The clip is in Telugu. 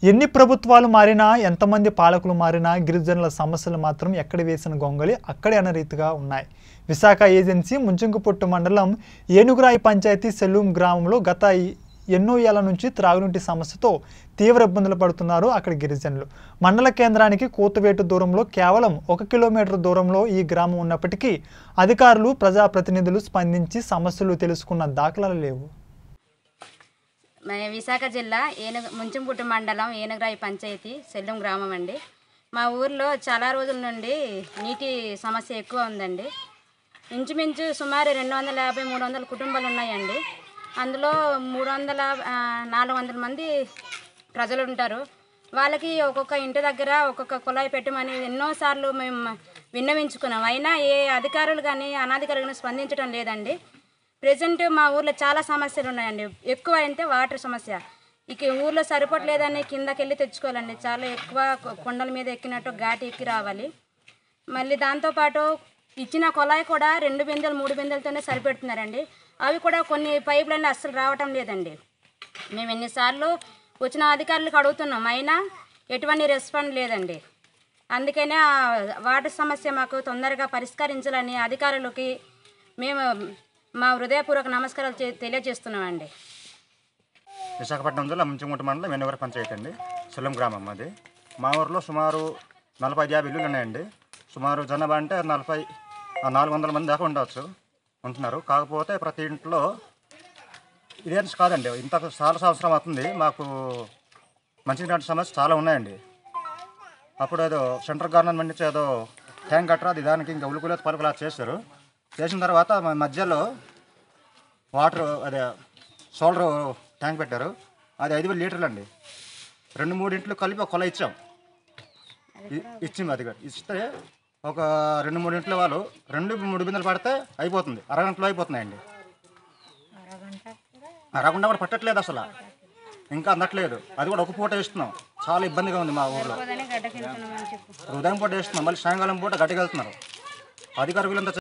ఎన్ని ప్రభుత్వాలు మారినా ఎంతమంది పాలకులు మారినా గిరిజనుల సమస్యలు మాత్రం ఎక్కడ వేసిన గొంగలి అక్కడే అన్న రీతిగా ఉన్నాయి విశాఖ ఏజెన్సీ ముంచుంకుపొట్టు మండలం ఏనుగురాయి పంచాయతీ సెల్లూం గ్రామంలో గత ఎన్నో ఏళ్ల నుంచి త్రాగునీటి సమస్యతో తీవ్ర ఇబ్బందులు పడుతున్నారు అక్కడి గిరిజనులు మండల కేంద్రానికి కూతవేటు దూరంలో కేవలం ఒక కిలోమీటర్ దూరంలో ఈ గ్రామం ఉన్నప్పటికీ అధికారులు ప్రజాప్రతినిధులు స్పందించి సమస్యలు తెలుసుకున్న దాఖలాలు లేవు మన విశాఖ జిల్లా ఏనుగు ముంచంపుట్టు మండలం ఏనుగురాయి పంచాయతీ సెల్లం గ్రామం అండి మా ఊర్లో చాలా రోజుల నుండి నీటి సమస్య ఎక్కువ ఉందండి ఇంచుమించు సుమారు రెండు వందల యాభై మూడు వందల కుటుంబాలు ఉన్నాయండి అందులో మూడు వందల ఆ, నాలుగు వందల మంది ప్రజలు ఉంటారు వాళ్ళకి ఒక్కొక్క ఇంటి దగ్గర ఒక్కొక్క కుళాయి పెట్టమని ఎన్నోసార్లు మేము విన్నవించుకున్నాం అయినా ఏ అధికారులు కానీ అనాధికారులు కానీ స్పందించడం లేదండి ప్రజెంట్ మా ఊర్లో చాలా సమస్యలు ఉన్నాయండి ఎక్కువ అయితే వాటర్ సమస్య ఇక ఊర్లో సరిపోవట్లేదని కిందకి వెళ్ళి తెచ్చుకోవాలండి చాలా ఎక్కువ కొ- కొండల మీద ఎక్కినట్టు ఘాటి ఎక్కి రావాలి మళ్ళీ దాంతోపాటు ఇచ్చిన కొలాయి కూడా రెండు బిందెలు మూడు బిందెలతోనే సరిపెడుతున్నారండి అవి కూడా కొన్ని పైపులన్నీ అస్సలు రావటం లేదండి మేము ఎన్నిసార్లు వచ్చిన అధికారులకు అడుగుతున్నాం అయినా ఎటువంటి రెస్పాండ్ లేదండి అందుకనే ఆ వాటర్ సమస్య మాకు తొందరగా పరిష్కరించాలని అధికారులకి మేము మా హృదయపూర్వక నమస్కారాలు చే- తెలియజేస్తున్నామండి విశాఖపట్నం జిల్లా ముంచుముట్ట మండలం ఎన్నవర పంచాయతీ అండి సులం గ్రామం అది మా ఊర్లో సుమారు నలభై యాభై ఇల్లులు ఉన్నాయండి సుమారు జనాభా అంటే నలభై ఆ, నాలుగు వందల మంది దాకా ఉండవచ్చు ఉంటున్నారు కాకపోతే ప్రతి ఇంట్లో ఇదేం కాదండి ఇంత చాలా సంవత్సరం అవుతుంది మాకు మంచినీటి సమస్య చాలా ఉన్నాయండి అప్పుడు ఏదో సెంట్రల్ గవర్నమెంట్ నుంచి ఏదో ట్యాంక్ కట్టరా అది దానికి ఇంకా ఉలుకులేదు పలుకులా చేశారు చేసిన తర్వాత మ- మధ్యలో వాటర్ అదే సోలర్ ట్యాంక్ పెట్టారు అది ఐదు వేల లీటర్లు అండి రెండు మూడు ఇంట్లు కలిపి ఒక కొల ఇచ్చాం ఇ- ఇచ్చింది అది కూడా. ఇస్తే ఒక రెండు మూడు ఇంట్లో వాళ్ళు రెండు మూడు బిందెలు పడితే అయిపోతుంది అరగంటలో అయిపోతున్నాయండి అరగంట కూడా పట్టట్లేదు అసలు ఇంకా అందట్లేదు అది కూడా ఒక పూట వేస్తున్నాం చాలా ఇబ్బందిగా ఉంది మా ఊర్లో ఉదయం పూట వేస్తున్నాం మళ్ళీ సాయంకాలం పూట గట్టిగా వెళ్తున్నారు అధికారులు